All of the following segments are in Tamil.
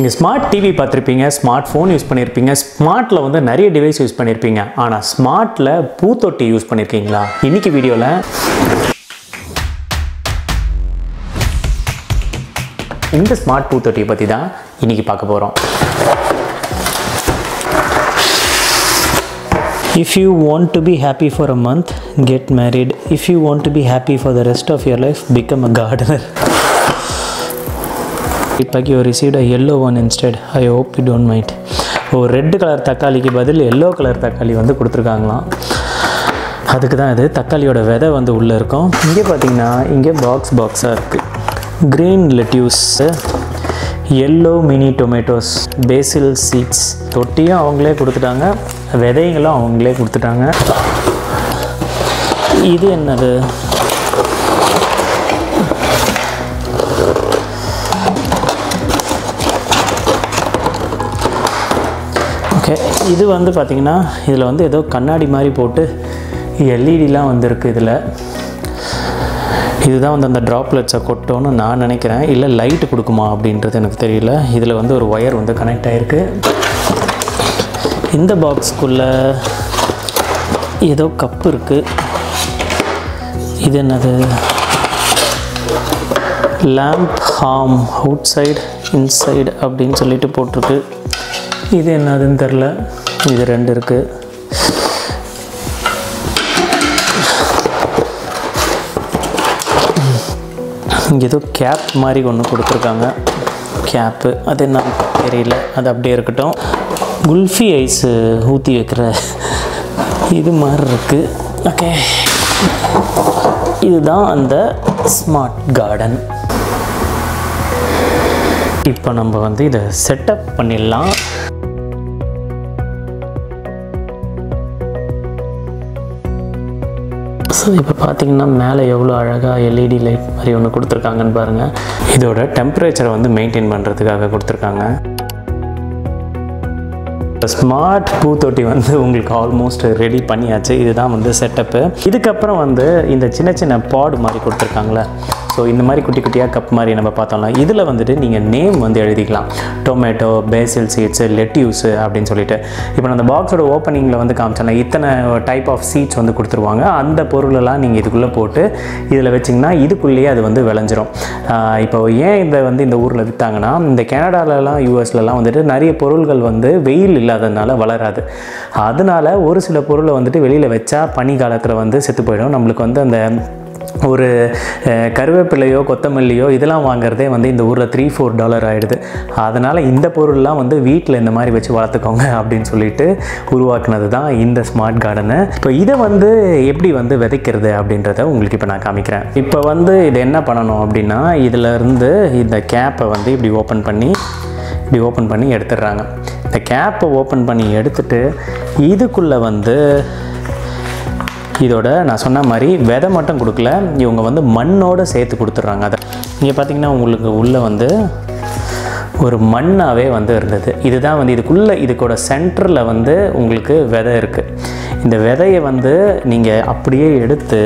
நீங்கள் ஸ்மார்ட் டிவி பார்த்துருப்பீங்க ஸ்மார்ட் ஃபோன் யூஸ் பண்ணியிருப்பீங்க ஸ்மார்ட்டில் வந்து நிறைய டிவைஸ் யூஸ் பண்ணியிருப்பீங்க ஆனால் ஸ்மார்ட்டில் பூத்தொட்டி யூஸ் பண்ணியிருக்கீங்களா இன்னைக்கு வீடியோவில் இந்த ஸ்மார்ட் பூத்தொட்டியை பற்றி தான் இன்னைக்கு பார்க்க போகிறோம் If you want to be happy for a month, get married. If you want to be happy for the rest of your life, become a gardener. Feedback you received a yellow one instead. I hope you don't mind. Oh red colour தக்காளிக்கு பதில் எல்லோ கலர் தக்காளி வந்து கொடுத்துருக்காங்களாம் அதுக்கு தான் இது தக்காளியோட விதை வந்து உள்ளே இருக்கும் இங்கே பார்த்தீங்கன்னா இங்கே பாக்ஸ் பாக்ஸாக இருக்குது green lettuce yellow mini tomatoes basil seeds தொட்டியும் அவங்களே கொடுத்துட்டாங்க விதைங்களும் அவங்களே கொடுத்துட்டாங்க இது என்னது ஓகே இது வந்து பார்த்திங்கன்னா இதில் வந்து ஏதோ கண்ணாடி மாதிரி போட்டு எல்இடிலாம் வந்திருக்கு இதில் இதுதான் வந்து அந்த ட்ராப்லெட்ஸை கொட்டோன்னு நான் நினைக்கிறேன் இல்லை லைட்டு கொடுக்குமா அப்படின்றது எனக்கு தெரியல இதில் வந்து ஒரு ஒயர் வந்து கனெக்ட் ஆகிருக்கு இந்த பாக்ஸ்க்குள்ளே ஏதோ கப்பு இருக்குது இது என்னது lamp arm outside inside அப்படின்னு சொல்லிட்டு போட்டிருக்கு இது என்னதுன்னு தெரில இது ரெண்டு இருக்குது இங்கே ஏதோ கேப் மாதிரி ஒன்று கொடுத்துருக்காங்க கேப்பு அது என்ன தெரியல அது அப்படியே இருக்கட்டும் குல்ஃபி ஐஸு ஊற்றி வைக்கிற இது மாதிரி இருக்குது ஓகே இதுதான் அந்த ஸ்மார்ட் கார்டன் இப்போ நம்ம வந்து இதை செட்டப் பண்ணிடலாம் ஸோ இப்போ பார்த்தீங்கன்னா மேலே எவ்வளோ அழகாக எல்இடி லைட் மாதிரி ஒன்று கொடுத்துருக்காங்கன்னு பாருங்கள் இதோட டெம்பரேச்சரை வந்து மெயின்டைன் பண்ணுறதுக்காக கொடுத்துருக்காங்க ஸ்மார்ட் பூத்தொட்டி வந்து உங்களுக்கு ஆல்மோஸ்ட் ரெடி பண்ணியாச்சு இதுதான் வந்து செட்டப்பு இதுக்கப்புறம் வந்து இந்த சின்ன சின்ன பாட் மாதிரி கொடுத்துருக்காங்களே ஸோ இந்த மாதிரி குட்டி குட்டியாக கப் மாதிரி நம்ம பார்த்தோம்ல இதில் வந்துட்டு நீங்கள் நேம் வந்து எழுதிக்கலாம் டொமேட்டோ பேசில் சீட்ஸு லெட்யூஸு அப்படின்னு சொல்லிட்டு இப்போ நான் அந்த பாக்ஸோட ஓப்பனிங்கில் வந்து காமிச்சேன் இத்தனை டைப் ஆஃப் சீட்ஸ் வந்து கொடுத்துருவாங்க அந்த பொருளெல்லாம் நீங்கள் இதுக்குள்ளே போட்டு இதில் வச்சிங்கன்னா இதுக்குள்ளேயே அது வந்து விளைஞ்சிரும் ஆஹ் இப்போ ஏன் இதை வந்து இந்த ஊரில் விற்றாங்கன்னா இந்த கனடாலலாம் யூஎஸ்லலாம் வந்துட்டு நிறைய பொருள்கள் வந்து வெயில் இல்லாததுனால வளராது அதனால ஒரு சில பொருளை வந்துட்டு வெளியில் வச்சா பனி காலத்தில் வந்து செத்து போயிடும் நம்மளுக்கு வந்து அந்த ஒரு அஹ், கருவேப்பிலையோ கொத்தமல்லியோ இதெல்லாம் வாங்குறதே வந்து இந்த ஊரில் த்ரீ ஃபோர் டாலர் ஆகிடுது அதனால் இந்த பொருள்லாம் வந்து வீட்டில் இந்த மாதிரி வச்சு வளர்த்துக்கோங்க அப்படின்னு சொல்லிட்டு உருவாக்குனது தான் இந்த ஸ்மார்ட் கார்டனு இப்போ இதை வந்து எப்படி வந்து விதைக்கிறது அப்படின்றத உங்களுக்கு இப்போ நான் காமிக்கிறேன் இப்போ வந்து இது என்ன பண்ணணும் அப்படின்னா இதில் இருந்து இந்த கேப்பை வந்து இப்படி ஓப்பன் பண்ணி இப்படி ஓப்பன் பண்ணி எடுத்துடுறாங்க இந்த கேப்பை ஓப்பன் பண்ணி எடுத்துட்டு இதுக்குள்ளே வந்து இதோட நான் சொன்ன மாதிரி விதை மட்டும் கொடுக்கல இவங்க வந்து மண்ணோடு சேர்த்து கொடுத்துட்றாங்க அதை இங்கே பார்த்தீங்கன்னா உங்களுக்கு உள்ளே வந்து ஒரு மண்ணாகவே வந்து இருந்தது இதுதான் வந்து இதுக்குள்ளே இதுக்கோட சென்டரில் வந்து உங்களுக்கு விதை இருக்குது இந்த விதையை வந்து நீங்கள் அப்படியே எடுத்து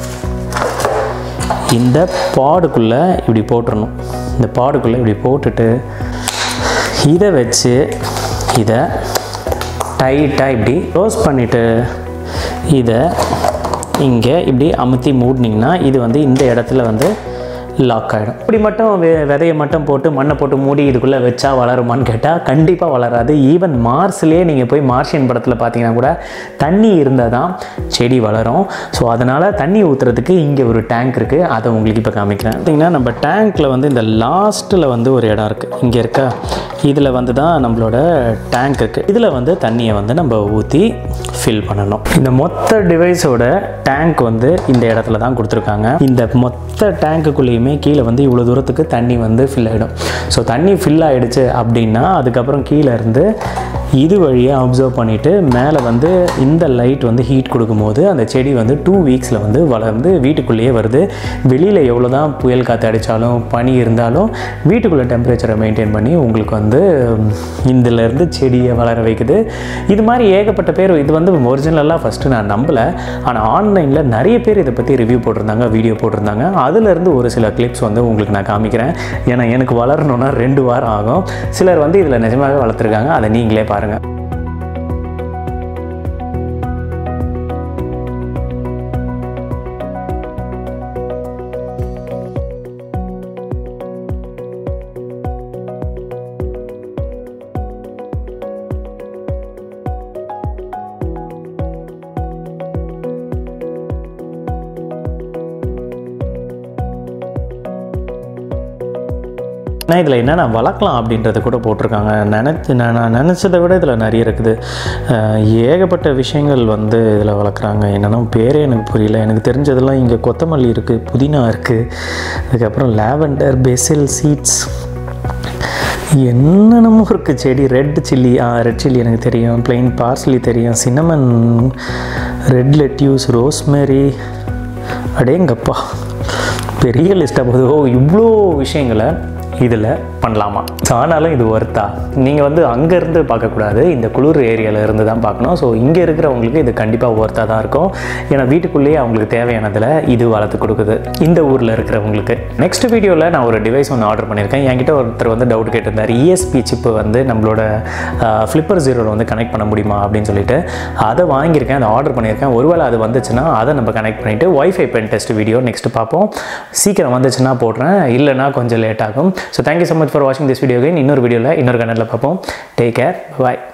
இந்த பாடுக்குள்ளே இப்படி போட்டுறணும் இந்த பாடுக்குள்ளே இப்படி போட்டுட்டு இதை வச்சு இதை டைட்டாக இப்படி க்ளோஸ் பண்ணிவிட்டு இதை இங்கே இப்படி அமுத்தி மூடினீங்கன்னா இது வந்து இந்த இடத்துல வந்து லாக் ஆகிடும் இப்படி மட்டும் வெ விதையை மட்டும் போட்டு மண்ணை போட்டு மூடி இதுக்குள்ளே வச்சா வளருமான்னு கேட்டால் கண்டிப்பாக வளராது ஈவன் மார்ஸ்லேயே நீங்கள் போய் மார்ஷியன் படத்தில் பார்த்தீங்கன்னா கூட தண்ணி இருந்தால் தான் செடி வளரும் ஸோ அதனால் தண்ணி ஊற்றுறதுக்கு இங்கே ஒரு டேங்க் இருக்குது அதை உங்களுக்கு இப்போ காமிக்கிறேன் பார்த்தீங்கன்னா நம்ம டேங்க்கில் வந்து இந்த லாஸ்ட்டில் வந்து ஒரு இடம் இருக்குது இங்கே இருக்க இதில் வந்து தான் நம்மளோட டேங்க் இருக்குது இதில் வந்து தண்ணியை வந்து நம்ம ஊற்றி ஃபில் பண்ணணும் இந்த மொத்த டிவைஸோட டேங்க் வந்து இந்த இடத்துல தான் கொடுத்துருக்காங்க இந்த மொத்த டேங்க்குள்ளேயுமே கீழே வந்து இவ்வளோ தூரத்துக்கு தண்ணி வந்து ஃபில் ஆகிடும் ஸோ தண்ணி ஃபில் ஆகிடுச்சு அப்படின்னா அதுக்கப்புறம் கீழே இருந்து இது வழியாக அப்சர்வ் பண்ணிவிட்டு மேலே வந்து இந்த லைட் வந்து ஹீட் கொடுக்கும்போது அந்த செடி வந்து டூ வீக்ஸில் வந்து வளர்ந்து வீட்டுக்குள்ளேயே வருது வெளியில் எவ்வளோ தான் புயல் காற்று அடித்தாலும் பனி இருந்தாலும் வீட்டுக்குள்ளே டெம்பரேச்சரை மெயின்டைன் பண்ணி உங்களுக்கு வந்து இதிலேருந்து செடியை வளர வைக்குது இது மாதிரி ஏகப்பட்ட பேர் இது வந்து ஒரிஜினலாக ஃபஸ்ட்டு நான் நம்பலை ஆனால் ஆன்லைனில் நிறைய பேர் இதை பற்றி ரிவ்யூ போட்டிருந்தாங்க வீடியோ போட்டிருந்தாங்க அதுலேருந்து ஒரு சில கிளிப்ஸ் வந்து உங்களுக்கு நான் காமிக்கிறேன் ஏன்னா எனக்கு வளரணுன்னா ரெண்டு வாரம் ஆகும் சிலர் வந்து இதில் நிஜமாகவே வளர்த்துருக்காங்க அதை நீங்களே பாருங்கள் ஆனால் இதில் என்னென்ன வளர்க்கலாம் அப்படின்றத கூட போட்டிருக்காங்க நினச்சி நான் நான் நினச்சதை விட இதில் நிறைய இருக்குது அஹ் ஏகப்பட்ட விஷயங்கள் வந்து இதில் வளர்க்குறாங்க என்னென்னா பேரே எனக்கு புரியல எனக்கு தெரிஞ்சதெல்லாம் இங்கே கொத்தமல்லி இருக்குது புதினா இருக்குது அதுக்கப்புறம் லாவெண்டர் பெசில் சீட்ஸ் என்னென்னமோ இருக்குது செடி ரெட் சில்லி ஆ ரெட் சில்லி எனக்கு தெரியும் plain பார்ஸ்லி தெரியும் சின்னமன் ரெட் லெட்யூஸ் ரோஸ்மேரி அடேங்கப்பா பெரிய லிஸ்ட்டாக போகுது ஓ இவ்வளோ விஷயங்களை இதில் பண்ணலாமா ஸோ ஆனாலும் இது ஒர்த்தா நீங்கள் வந்து அங்கேருந்து பார்க்கக்கூடாது இந்த குளிர் ஏரியாவில் இருந்து தான் பார்க்கணும் ஸோ இங்கே இருக்கிறவங்களுக்கு இது கண்டிப்பாக ஒர்த்தாக தான் இருக்கும் ஏன்னா வீட்டுக்குள்ளேயே அவங்களுக்கு தேவையானதில் இது வளர்த்து கொடுக்குது இந்த ஊரில் இருக்கிறவங்களுக்கு நெக்ஸ்ட் வீடியோவில் நான் ஒரு டிவைஸ் ஒன்று ஆர்டர் பண்ணியிருக்கேன் என்கிட்ட ஒருத்தர் வந்து டவுட் கேட்டிருந்தார் இஎஸ்பி சிப்பு வந்து நம்மளோட ஃப்ளிப்பர் ஜீரோவில் வந்து கனெக்ட் பண்ண முடியுமா அப்படின்னு சொல்லிட்டு அதை வாங்கியிருக்கேன் அதை ஆர்டர் பண்ணியிருக்கேன் ஒருவேளை அது வந்துச்சுன்னா அதை நம்ம கனெக்ட் பண்ணிவிட்டு wifi pen test video next பார்ப்போம் சீக்கிரம் வந்துச்சுன்னா போடுறேன் இல்லைனா கொஞ்சம் லேட் ஆகும் so thank you so much for வாட்சிங் திஸ் வீடியோ இன்னொரு வீடியோவில் இன்னொரு கனலில் பார்ப்போம் டேக் கேர் பாய்